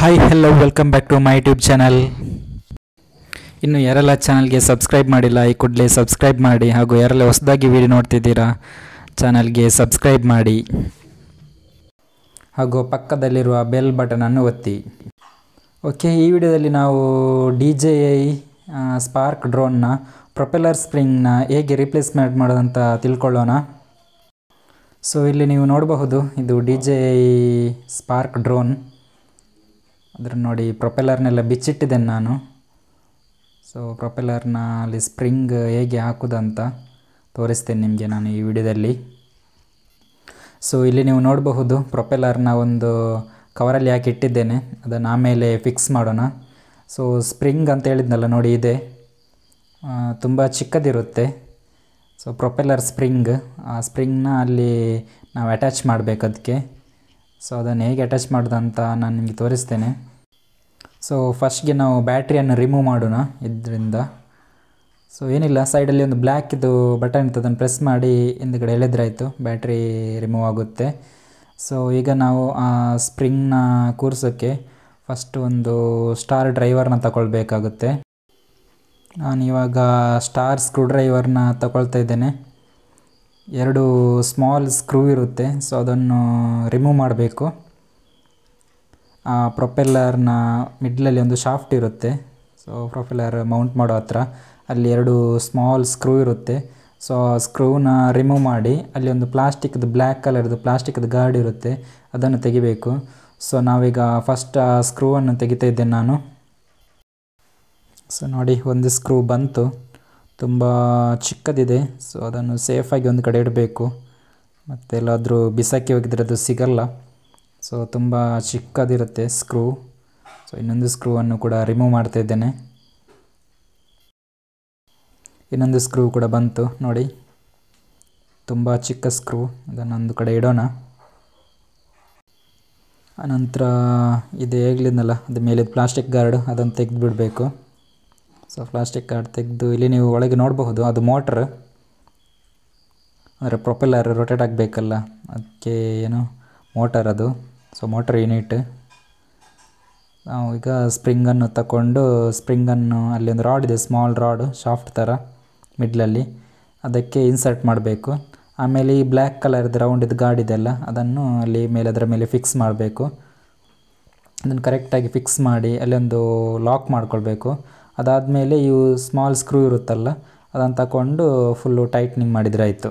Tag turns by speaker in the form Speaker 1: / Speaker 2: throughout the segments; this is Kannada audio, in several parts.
Speaker 1: hi hello welcome back to my YouTube channel ಇನ್ನು ಯಾರೆಲ್ಲ ಚಾನಲ್ಗೆ ಸಬ್ಸ್ಕ್ರೈಬ್ ಮಾಡಿಲ್ಲ ಈ ಕೂಡಲೇ ಸಬ್ಸ್ಕ್ರೈಬ್ ಮಾಡಿ ಹಾಗೂ ಯಾರೆಲ್ಲ ಹೊಸದಾಗಿ ವಿಡಿಯೋ ನೋಡ್ತಿದ್ದೀರಾ ಚಾನಲ್ಗೆ ಸಬ್ಸ್ಕ್ರೈಬ್ ಮಾಡಿ ಹಾಗೂ ಪಕ್ಕದಲ್ಲಿರುವ ಬೆಲ್ ಬಟನನ್ನು ಒತ್ತಿ ಓಕೆ ಈ ವಿಡಿಯೋದಲ್ಲಿ ನಾವು ಡಿ ಜೆ ಐ ಸ್ಪಾರ್ಕ್ ಡ್ರೋನ್ನ ಪ್ರೊಪೆಲ್ಲರ್ ಸ್ಪ್ರಿಂಗ್ನ ಹೇಗೆ ರಿಪ್ಲೇಸ್ಮೆಂಟ್ ಮಾಡೋದಂತ ತಿಳ್ಕೊಳ್ಳೋಣ ಸೊ ಇಲ್ಲಿ ನೀವು ನೋಡಬಹುದು ಇದು D J I spark drone ಅದ್ರ ನೋಡಿ ಪ್ರೊಪೆಲ್ಲರ್ನೆಲ್ಲ ಬಿಚ್ಚಿಟ್ಟಿದ್ದೇನೆ ನಾನು ಸೊ ಪ್ರೊಪೆಲ್ಲರ್ನ ಅಲ್ಲಿ ಸ್ಪ್ರಿಂಗ್ ಹೇಗೆ ಹಾಕೋದಂತ ತೋರಿಸ್ತೇನೆ ನಿಮಗೆ ನಾನು ಈ ವಿಡಿಯೋದಲ್ಲಿ ಸೊ ಇಲ್ಲಿ ನೀವು ನೋಡಬಹುದು ಪ್ರೊಪೆಲ್ಲರ್ನ ಒಂದು ಕವರಲ್ಲಿ ಹಾಕಿ ಇಟ್ಟಿದ್ದೇನೆ ಅದನ್ನು ಆಮೇಲೆ ಫಿಕ್ಸ್ ಮಾಡೋಣ ಸೊ ಸ್ಪ್ರಿಂಗ್ ಅಂತ ಹೇಳಿದ್ನಲ್ಲ ನೋಡಿ ಇದೆ ತುಂಬ ಚಿಕ್ಕದಿರುತ್ತೆ ಸೊ ಪ್ರೊಪೆಲ್ಲರ್ ಸ್ಪ್ರಿಂಗ್ ಆ ಸ್ಪ್ರಿಂಗ್ನ ಅಲ್ಲಿ ನಾವು ಅಟ್ಯಾಚ್ ಮಾಡಬೇಕು ಅದಕ್ಕೆ ಸೊ ಅದನ್ನು ಹೇಗೆ ಅಟ್ಯಾಚ್ ಮಾಡೋದಂತ ನಾನು ನಿಮಗೆ ತೋರಿಸ್ತೇನೆ ಸೊ ಫಸ್ಟ್ಗೆ ನಾವು ಬ್ಯಾಟ್ರಿಯನ್ನು ರಿಮೂವ್ ಮಾಡೋಣ ಇದರಿಂದ ಸೊ ಏನಿಲ್ಲ ಸೈಡಲ್ಲಿ ಒಂದು ಬ್ಲ್ಯಾಕ್ ಇದು ಬಟನ್ ಇತ್ತು ಅದನ್ನು ಪ್ರೆಸ್ ಮಾಡಿ ಹಿಂದ್ಗಡೆ ಎಳೆದ್ರಾಯಿತು ಬ್ಯಾಟ್ರಿ ರಿಮೂವ್ ಆಗುತ್ತೆ ಸೊ ಈಗ ನಾವು ಆ ಸ್ಪ್ರಿಂಗ್ನ ಕೂರ್ಸೋಕ್ಕೆ ಫಸ್ಟ್ ಒಂದು ಸ್ಟಾರ್ ಡ್ರೈವರ್ನ ತಗೊಳ್ಬೇಕಾಗುತ್ತೆ ನಾನು ಇವಾಗ ಸ್ಟಾರ್ ಸ್ಕ್ರೂ ಡ್ರೈವರ್ನ ತಗೊಳ್ತಾ ಇದ್ದೇನೆ ಎರಡು ಸ್ಮಾಲ್ ಸ್ಕ್ರೂ ಇರುತ್ತೆ ಸೊ ಅದನ್ನು ರಿಮೂವ್ ಮಾಡಬೇಕು ಆ ಪ್ರೊಪೆಲ್ಲರ್ನ ಮಿಡ್ಲಲ್ಲಿ ಒಂದು ಶಾಫ್ಟ್ ಇರುತ್ತೆ ಸೊ ಪ್ರೊಪೆಲ್ಲರ್ ಮೌಂಟ್ ಮಾಡೋ ಹತ್ರ ಅಲ್ಲಿ ಎರಡು ಸ್ಮಾಲ್ ಸ್ಕ್ರೂ ಇರುತ್ತೆ ಸೊ ಆ ಸ್ಕ್ರೂನ ರಿಮೂವ್ ಮಾಡಿ ಅಲ್ಲಿ ಒಂದು ಪ್ಲಾಸ್ಟಿಕ್ದು ಬ್ಲ್ಯಾಕ್ ಕಲರ್ದು ಪ್ಲಾಸ್ಟಿಕ್ದು ಗಾರ್ಡ್ ಇರುತ್ತೆ ಅದನ್ನು ತೆಗಿಬೇಕು ಸೊ ನಾವೀಗ ಫಸ್ಟ್ ಆ ಸ್ಕ್ರೂವನ್ನು ತೆಗಿತಾ ಇದ್ದೇನೆ ನಾನು ಸೊ ನೋಡಿ ಒಂದು ಸ್ಕ್ರೂ ಬಂತು ತುಂಬ ಚಿಕ್ಕದಿದೆ ಸೊ ಅದನ್ನು ಸೇಫಾಗಿ ಒಂದು ಕಡೆ ಇಡಬೇಕು ಮತ್ತು ಎಲ್ಲಾದರೂ ಬಿಸಾಕಿ ಹೋಗಿದ್ರೆ ಅದು ಸಿಗಲ್ಲ ಸೊ ತುಂಬ ಚಿಕ್ಕದಿರುತ್ತೆ ಸ್ಕ್ರೂ ಸೊ ಇನ್ನೊಂದು ಸ್ಕ್ರೂವನ್ನು ಕೂಡ ರಿಮೂವ್ ಮಾಡ್ತಾ ಇದ್ದೇನೆ ಇನ್ನೊಂದು ಸ್ಕ್ರೂ ಕೂಡ ಬಂತು ನೋಡಿ ತುಂಬ ಚಿಕ್ಕ ಸ್ಕ್ರೂ ಅದನ್ನು ಒಂದು ಕಡೆ ಇಡೋಣ ಆನಂತರ ಇದು ಹೇಗ್ಲಿದ್ನಲ್ಲ ಅದು ಮೇಲೆ ಪ್ಲಾಸ್ಟಿಕ್ ಗಾರ್ಡ್ ಅದನ್ನು ತೆಗೆದು ಬಿಡಬೇಕು ಸೊ ಪ್ಲಾಸ್ಟಿಕ್ ಗಾರ್ಡ್ ತೆಗೆದು ಇಲ್ಲಿ ನೀವು ಒಳಗೆ ನೋಡಬಹುದು ಅದು ಮೋಟ್ರ್ ಅಂದರೆ ಪ್ರೊಪೆಲ್ಲರ್ ರೊಟೇಟ್ ಆಗಬೇಕಲ್ಲ ಅದಕ್ಕೆ ಏನು ಮೋಟರ್ ಅದು ಸೊ ಮೋಟರ್ ಯೂನಿಟ್ ನಾವು ಈಗ ಸ್ಪ್ರಿಂಗನ್ನು ತಗೊಂಡು ಸ್ಪ್ರಿಂಗನ್ನು ಅಲ್ಲಿ ಒಂದು ರಾಡ್ ಇದೆ ಸ್ಮಾಲ್ ರಾಡ್ ಶಾಫ್ಟ್ ಥರ ಮಿಡ್ಲಲ್ಲಿ ಅದಕ್ಕೆ ಇನ್ಸರ್ಟ್ ಮಾಡಬೇಕು ಆಮೇಲೆ ಈ ಬ್ಲ್ಯಾಕ್ ಕಲರ್ದು ರೌಂಡಿದ್ದು ಗಾರ್ಡ್ ಇದೆಲ್ಲ ಅದನ್ನು ಅಲ್ಲಿ ಮೇಲೆ ಅದರ ಮೇಲೆ ಫಿಕ್ಸ್ ಮಾಡಬೇಕು ಅದನ್ನು ಕರೆಕ್ಟಾಗಿ ಫಿಕ್ಸ್ ಮಾಡಿ ಅಲ್ಲೊಂದು ಲಾಕ್ ಮಾಡ್ಕೊಳ್ಬೇಕು ಅದಾದಮೇಲೆ ಇವು ಸ್ಮಾಲ್ ಸ್ಕ್ರೂ ಇರುತ್ತಲ್ಲ ಅದನ್ನು ತಗೊಂಡು ಫುಲ್ಲು ಟೈಟ್ನಿಂಗ್ ಮಾಡಿದರೆ ಆಯಿತು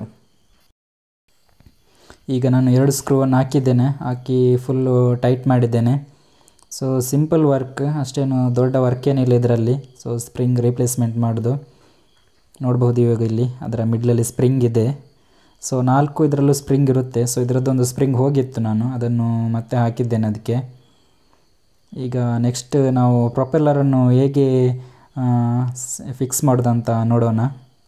Speaker 1: ಈಗ ನಾನು ಎರಡು ಸ್ಕ್ರೂವನ್ನು ಹಾಕಿದ್ದೇನೆ ಹಾಕಿ ಫುಲ್ಲು ಟೈಟ್ ಮಾಡಿದ್ದೇನೆ ಸೊ ಸಿಂಪಲ್ ವರ್ಕ್ ಅಷ್ಟೇನು ದೊಡ್ಡ ವರ್ಕ್ ಏನಿಲ್ಲ ಇದರಲ್ಲಿ ಸೊ ಸ್ಪ್ರಿಂಗ್ ರಿಪ್ಲೇಸ್ಮೆಂಟ್ ಮಾಡೋದು ನೋಡ್ಬೋದು ಇವಾಗ ಇಲ್ಲಿ ಅದರ ಮಿಡ್ಲಲ್ಲಿ ಸ್ಪ್ರಿಂಗ್ ಇದೆ ಸೊ ನಾಲ್ಕು ಇದರಲ್ಲೂ ಸ್ಪ್ರಿಂಗ್ ಇರುತ್ತೆ ಸೊ ಇದರದ್ದೊಂದು ಸ್ಪ್ರಿಂಗ್ ಹೋಗಿತ್ತು ನಾನು ಅದನ್ನು ಮತ್ತೆ ಹಾಕಿದ್ದೇನೆ ಅದಕ್ಕೆ ಈಗ ನೆಕ್ಸ್ಟ್ ನಾವು ಪ್ರೊಪೆಲ್ಲರನ್ನು ಹೇಗೆ ಫಿಕ್ಸ್ ಮಾಡೋದಂತ ನೋಡೋಣ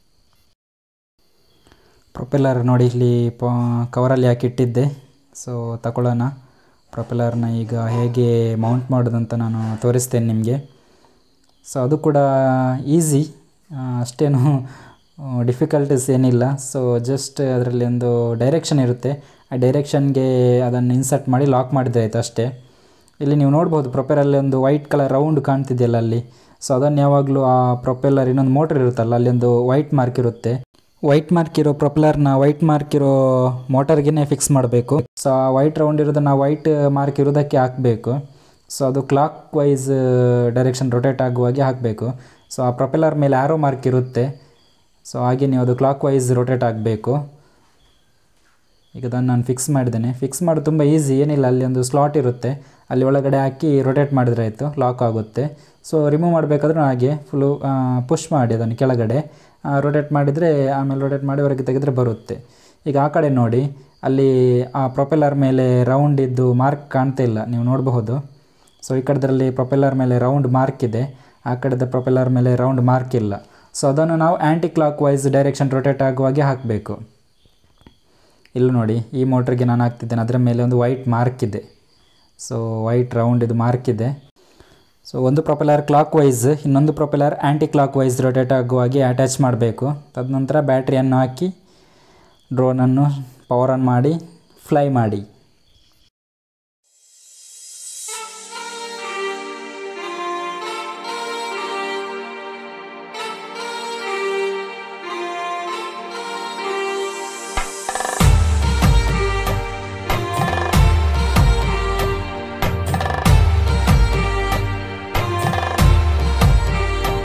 Speaker 1: ಪ್ರೊಪೆಲ್ಲರ್ ನೋಡಿ ಇಲ್ಲಿ ಪ ಕವರಲ್ಲಿ ಹಾಕಿಟ್ಟಿದ್ದೆ ಸೊ ತಗೊಳ್ಳೋಣ ಪ್ರೊಪೆಲ್ಲರ್ನ ಈಗ ಹೇಗೆ ಮೌಂಟ್ ಮಾಡೋದಂತ ನಾನು ತೋರಿಸ್ತೇನೆ ನಿಮಗೆ ಸೊ ಅದು ಕೂಡ ಈಸಿ ಅಷ್ಟೇನು ಡಿಫಿಕಲ್ಟೀಸ್ ಏನಿಲ್ಲ ಸೊ ಜಸ್ಟ್ ಅದರಲ್ಲಿ ಒಂದು ಡೈರೆಕ್ಷನ್ ಇರುತ್ತೆ ಆ ಡೈರೆಕ್ಷನ್ಗೆ ಅದನ್ನು ಇನ್ಸರ್ಟ್ ಮಾಡಿ ಲಾಕ್ ಮಾಡಿದ್ರೆ ಆಯಿತು ಅಷ್ಟೇ ಇಲ್ಲಿ ನೀವು ನೋಡ್ಬೋದು ಪ್ರೊಪೆಲ್ಲಲ್ಲಿ ಒಂದು ವೈಟ್ ಕಲರ್ ರೌಂಡ್ ಕಾಣ್ತಿದೆಯಲ್ಲ ಅಲ್ಲಿ ಸೊ ಅದನ್ನು ಯಾವಾಗಲೂ ಆ ಪ್ರೊಪೆಲ್ಲರ್ ಇನ್ನೊಂದು ಮೋಟ್ರ್ ಇರುತ್ತಲ್ಲ ಅಲ್ಲಿ ಒಂದು ವೈಟ್ ಮಾರ್ಕ್ ಇರುತ್ತೆ ವೈಟ್ ಮಾರ್ಕ್ ಇರೋ ಪ್ರೊಪೆಲ್ಲರ್ನ ವೈಟ್ ಮಾರ್ಕ್ ಇರೋ ಮೋಟರ್ಗೆ ಫಿಕ್ಸ್ ಮಾಡಬೇಕು ಸೊ ಆ ವೈಟ್ ರೌಂಡ್ ಇರೋದನ್ನು ವೈಟ್ ಮಾರ್ಕ್ ಇರೋದಕ್ಕೆ ಹಾಕಬೇಕು ಸೊ ಅದು ಕ್ಲಾಕ್ ವೈಸ್ ಡೈರೆಕ್ಷನ್ ರೊಟೇಟ್ ಆಗುವಾಗೆ ಹಾಕಬೇಕು ಸೊ ಆ ಪ್ರೊಪೆಲ್ಲರ್ ಮೇಲೆ ಆರೋ ಮಾರ್ಕ್ ಇರುತ್ತೆ ಸೊ ಹಾಗೆ ನೀವು ಅದು ಕ್ಲಾಕ್ ವೈಸ್ ರೊಟೇಟ್ ಆಗಬೇಕು ಈಗ ಅದನ್ನು ನಾನು ಫಿಕ್ಸ್ ಮಾಡಿದ್ದೇನೆ ಫಿಕ್ಸ್ ಮಾಡೋದು ತುಂಬ ಈಸಿ ಏನಿಲ್ಲ ಅಲ್ಲಿ ಒಂದು ಸ್ಲಾಟ್ ಇರುತ್ತೆ ಅಲ್ಲಿ ಒಳಗಡೆ ಹಾಕಿ ರೊಟೇಟ್ ಮಾಡಿದ್ರೆ ಆಯಿತು ಲಾಕ್ ಆಗುತ್ತೆ ಸೊ ರಿಮೂವ್ ಮಾಡಬೇಕಾದ್ರೂ ಹಾಗೆ ಫುಲ್ಲು ಪುಷ್ ಮಾಡಿ ಅದನ್ನು ಕೆಳಗಡೆ ರೊಟೇಟ್ ಮಾಡಿದರೆ ಆಮೇಲೆ ರೊಟೇಟ್ ಮಾಡಿ ಹೊರಗೆ ತೆಗೆದರೆ ಬರುತ್ತೆ ಈಗ ಆ ಕಡೆ ನೋಡಿ ಅಲ್ಲಿ ಆ ಪ್ರೊಪೆಲ್ಲರ್ ಮೇಲೆ ರೌಂಡ್ ಇದ್ದು ಮಾರ್ಕ್ ಕಾಣ್ತಾ ಇಲ್ಲ ನೀವು ನೋಡಬಹುದು ಸೊ ಈ ಕಡೆದ್ರಲ್ಲಿ ಪ್ರೊಪೆಲ್ಲರ್ ಮೇಲೆ ರೌಂಡ್ ಮಾರ್ಕ್ ಇದೆ ಆ ಕಡೆದ ಪ್ರೊಪೆಲ್ಲರ್ ಮೇಲೆ ರೌಂಡ್ ಮಾರ್ಕ್ ಇಲ್ಲ ಸೊ ಅದನ್ನು ನಾವು clock wise direction rotate ಆಗುವಾಗೆ ಹಾಕಬೇಕು ಇಲ್ಲಿ ನೋಡಿ ಈ ಮೋಟ್ರಿಗೆ ನಾನು ಹಾಕ್ತಿದ್ದೇನೆ ಅದರ ಮೇಲೆ ಒಂದು ವೈಟ್ ಮಾರ್ಕ್ ಇದೆ ಸೊ ವೈಟ್ ರೌಂಡ್ ಇದು ಮಾರ್ಕ್ ಇದೆ ಸೊ ಒಂದು ಪ್ರೊಪೆಲ್ಲರ್ ಕ್ಲಾಕ್ ವೈಸ್ ಇನ್ನೊಂದು propeller anticlockwise rotate ಆಗುವಾಗೆ ಅಟ್ಯಾಚ್ ಮಾಡಬೇಕು ತದನಂತರ ಬ್ಯಾಟ್ರಿಯನ್ನು ಹಾಕಿ ಡ್ರೋನನ್ನು ಪವರ್ ಆನ್ ಮಾಡಿ ಫ್ಲೈ ಮಾಡಿ